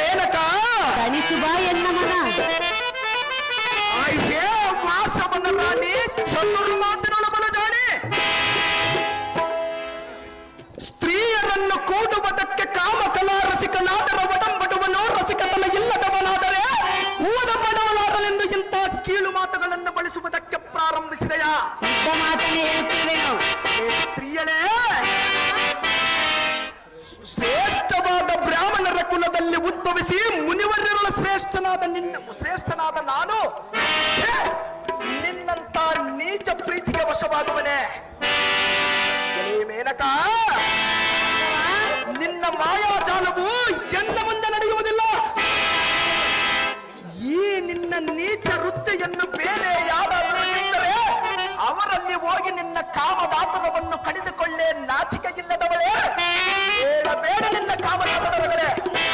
ಮೇನಕ ತಣಿಸು ಬಾ ಎನ್ನ ಮನ ಆಯ್ಕೆ ವಾಸವನ ರಾಣಿ ಚಂದ್ರು ಮಾತಿನೊಳಗಲು ಜಾಣಿ ಸ್ತ್ರೀಯರನ್ನು ಕೂಡುವುದಕ್ಕೆ ಕಾಮಕಲಾ ರಸಿಕನಾದರ ಒಡಂಬಡುವನು ರಸಿಕತನ ಇಲ್ಲದವನಾದರೆ ಊದ ಬಡವನಾದಲೆಂದು ಇಂಥ ಕೀಳು ಮಾತುಗಳನ್ನು ಬಳಸುವುದಕ್ಕೆ ಪ್ರಾರಂಭಿಸಿದೆಯಾ ಇದ್ದ ಮಾತನ್ನೇ ಹೇಳುತ್ತಿರುವೆನು ಏ ಸ್ತ್ರೀಯಳೇ ಶ್ರೇಷ್ಠವಾದ ಬ್ರಾಹ್ಮಣರ ಕುಲದಲ್ಲಿ ಉದ್ಭವಿಸಿ ಮುನಿವರ್ಯರ ಶ್ರೇಷ್ಠನಾದ ನಿನ್ನ ಶ್ರೇಷ್ಠನಾದ ನಾನು ಛೇ, ನಿನ್ನಂತ ನೀಚ ಪ್ರೀತಿಗೆ ವಶವಾಗುವನೆ ಎಲೇ ಮೇನಕ ನಿನ್ನ ಮಾಯಾಜಾಲವು ಎಂದ ಮುಂದೆ ನಡೆಯುವುದಿಲ್ಲ ಈ ನಿನ್ನ ನೀಚ ವೃತ್ತಿಯನ್ನು ಬೇರೆ ಯಾರಾದರೂ ನಿಂತರೆ ಅವರಲ್ಲಿ ಹೋಗಿ ನಿನ್ನ ಕಾಮದಾತರವನ್ನು ಕಡಿದುಕೊಳ್ಳೆ ನಾಚಿಕೆ ಇಲ್ಲದವಳೇ ಬೇಡ ಬೇಡ ನಿನ್ನ ಕಾಮದಾತರಗಳೇ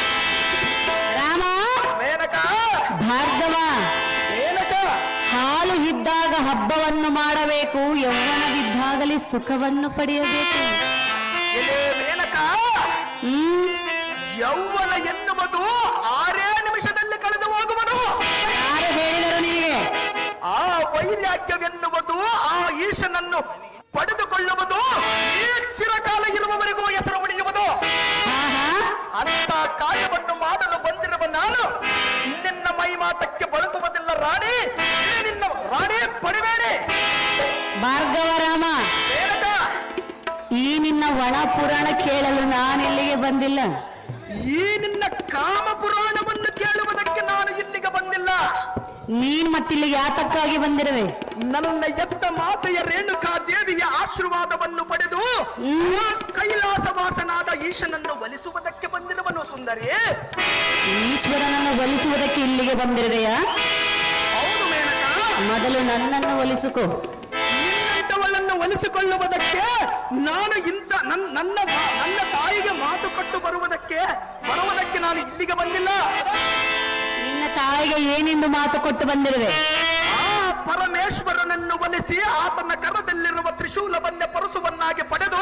ರಾಮ ಮೇನಕ ಭಾರ್ಗವ ಮೇನಕ ಹಾಲು ಇದ್ದಾಗ ಹಬ್ಬವನ್ನು ಮಾಡಬೇಕು ಯೌವನವಿದ್ದಾಗಲೇ ಸುಖವನ್ನು ಪಡೆಯಬೇಕು ಎಲೆ ಮೇನಕ ಹ್ಮ್ ಯೌವನ ಎನ್ನುವುದು ಆರೇ ನಿಮಿಷದಲ್ಲಿ ಕಳೆದು ಹೋಗುವುದು ಯಾರು ಹೇಳಿದರು ನಿನಗೆ ಆ ವೈರಾಗ್ಯವೆನ್ನುವುದು ಆ ಈಶನನ್ನು ಪಡೆದುಕೊಳ್ಳುವುದು ಈ ಚಿರಕಾಲ ಇರುವವರೆಗೂ ಹೆಸರು ಉಳಿಯುವುದು ಹಾ ಹಾ ಅಂತ ಕಾರ್ಯವನ್ನು ಮಾಡಲು ಬಂದಿರುವ ನಾನು ನಿನ್ನ ಮೈ ಮಾತಕ್ಕೆ ಬಳಕುವುದಿಲ್ಲ ರಾಣಿ ಇದು ನಿನ್ನ ರಾಣಿ ಪಡಿಬೇಡಿ ಭಾರ್ಗವ ರಾಮ ಮೇನಕ ಈ ನಿನ್ನ ಒಣ ಪುರಾಣ ಕೇಳಲು ನಾನಿಲ್ಲಿಗೆ ಬಂದಿಲ್ಲ ಈ ನಿನ್ನ ಕಾಮ ಪುರಾಣವನ್ನು ಕೇಳುವುದಕ್ಕೆ ನಾನು ಇಲ್ಲಿಗೆ ಬಂದಿಲ್ಲ ನೀನ್ ಮತ್ತಿಲ್ಲಿಗೆ ಯಾತಕ್ಕಾಗಿ ಬಂದಿರುವೆ ನನ್ನ ಎತ್ತ ಮಾತೆಯ ರೇಣುಕಾ ದೇವಿಯ ಆಶೀರ್ವಾದವನ್ನು ಪಡೆದು ಆ ಕೈಲಾಸವಾಸನಾದ ಈಶನನ್ನು ಒಲಿಸುವುದಕ್ಕೆ ಬಂದಿರುವನು ಸುಂದರಿ ಈಶ್ವರನನ್ನು ಒಲಿಸುವುದಕ್ಕೆ ಇಲ್ಲಿಗೆ ಬಂದಿರುವೆಯಾ ಹೌದು ಮೇನಕ ಮೊದಲು ನನ್ನನ್ನು ಒಲಿಸಿಕೊ ನಿನ್ನಂತವಳನ್ನು ಒಲಿಸಿಕೊಳ್ಳುವುದಕ್ಕೆ ನಾನು ಇಂಥ ನನ್ನ ನನ್ನ ಮಾ- ನನ್ನ ತಾಯಿಗೆ ಮಾತು ಕೊಟ್ಟು ಬರುವುದಕ್ಕೆ ಬರುವುದಕ್ಕೆ ನಾನು ಇಲ್ಲಿಗೆ ಬಂದಿಲ್ಲ ನಿನ್ನ ತಾಯಿಗೆ ಏನೆಂದು ಮಾತು ಕೊಟ್ಟು ಬಂದಿರುವೆ ಆ ಪರಮೇಶ್ವರನನ್ನು ಒಲಿಸಿ ಆತನ ಕರದಲ್ಲಿರುವ ತ್ರಿಶೂಲವನ್ನೇ ಪರಸುವನ್ನಾಗಿ ಪಡೆದು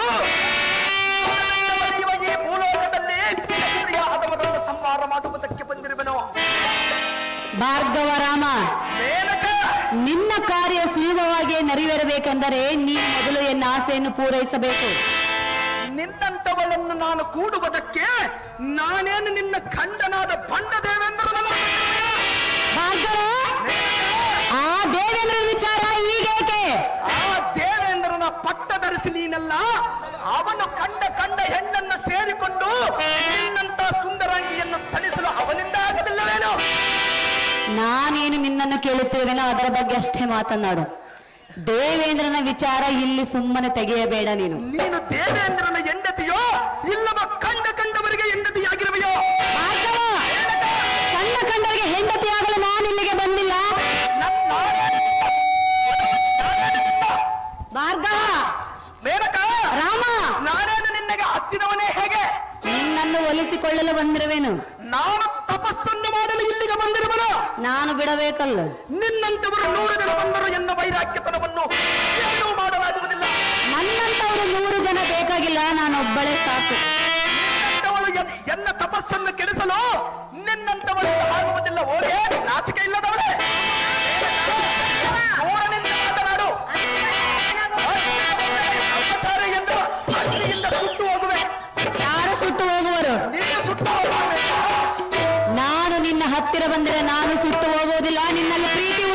ನಡೆಯುವ ಈ ಭೂಲೋಕದಲ್ಲಿ ಕ್ಷತ್ರಿಯ ಅಧಮರನ್ನು ಸಂಹಾರ ಮಾಡುವುದಕ್ಕೆ ಬಂದಿರುವೆನು ಭಾರ್ಗವ ರಾಮ ಮೇನಕ ನಿನ್ನ ಕಾರ್ಯ ಸುಲಭವಾಗಿ ನೆರವೇರಬೇಕೆಂದರೆ ನೀನು ಮೊದಲು ಎನ್ನ ಆಸೆಯನ್ನು ಪೂರೈಸಬೇಕು ನಿನ್ನಂತವಳನ್ನು ನಾನು ಕೂಡುವುದಕ್ಕೆ ನಾನೇನು ನಿನ್ನ ಖಂಡನಾದ ಬಂಡ ದೇವೇಂದ್ರನನ್ನು ಭಾರ್ಗವ ಆ ದೇವೇಂದ್ರ ವಿಚಾರ ಈಗೇಕೆ ಆ ದೇವೇಂದ್ರನ ಪಟ್ಟ ಧರಿಸಿ ನೀನಲ್ಲ ಅವನು ಕಂಡ ಕಂಡ ಹೆಣ್ಣನ್ನು ಸೇರಿಕೊಂಡು ನಿನ್ನಂತ ಸುಂದರಾಂಗಿಯನ್ನು ತಣಿಸಲು ಅವನಿಂದ ಆಗಲಿಲ್ಲವೇನೋ ನಾನೇನು ನಿನ್ನನ್ನು ಕೇಳುತ್ತಿರುವೆನೋ ಅದರ ಬಗ್ಗೆ ಅಷ್ಟೇ ಮಾತನಾಡು ದೇವೇಂದ್ರನ ವಿಚಾರ ಇಲ್ಲಿ ಸುಮ್ಮನೆ ತೆಗೆಯಬೇಡ ನೀನು ನೀನು ದೇವೇಂದ್ರನ ಹೆಂಡತಿಯೋ ಇಲ್ಲವ ಕಂಡ ಕಂಡವರಿಗೆ ಹೆಂಡತಿಯಾಗಿರುವೆಯೋ ಭಾರ್ಗವ, ಕಣ್ಣ ಕಂಡರಿಗೆ ಹೆಂಡತಿಯಾಗಲು ನಾನು ಇಲ್ಲಿಗೆ ಬಂದಿಲ್ಲ ನನ್ನ ಭಾರ್ಗವ ಮೇನಕ ರಾಮ ನಾನೇನು ನಿನ್ನಗೆ ಹತ್ತಿದವನೇ ಹೇಗೆ ನಿನ್ನನ್ನು ಒಲಿಸಿಕೊಳ್ಳಲು ಬಂದಿರುವೆನು ನಾನು ತಪಸ್ಸನ್ನು ಮಾಡಲು ಇಲ್ಲಿಗೆ ಬಂದಿರುವನು ನಾನು ಬಿಡಬೇಕಲ್ಲ ನಿನ್ನಂತವರು ನೂರು ಜನ ಬಂದರು ಎನ್ನ ವೈರಾಗ್ಯತನವನ್ನು ಏನೂ ಮಾಡಲಾಗುವುದಿಲ್ಲ ನನ್ನಂತವರು ನೂರು ಜನ ಬೇಕಾಗಿಲ್ಲ ನಾನೊಬ್ಬಳೇ ಸಾಕು ನಿನ್ನಂತವಳು ಎನ್- ಎನ್ನ ತಪಸ್ಸನ್ನು ಕೆಡಿಸಲು ನಿನ್ನಂತವಳು ಆಗುವುದಿಲ್ಲ ಓಡೇ ನಾಚಿಕೆ ಇಲ್ಲದವಳೆ ದೂರನಿಂದ ಮಾತನಾಡು ಅಪಚಾರ ಎಂದು ಅಗ್ನಿಯಿಂದ ಸುಟ್ಟು ಹೋಗುವೆ ಯಾರು ಸುಟ್ಟು ಹೋಗುವರು ನೀನು ಸುಟ್ಟು ಹೋಗುವೆ ನಾನು ನಿನ್ನ ಹತ್ತಿರ ಬಂದರೆ ನಾನು ಸುಟ್ಟು ಹೋಗುವುದಿಲ್ಲ ನಿನ್ನಲ್ಲಿ ಪ್ರೀತಿ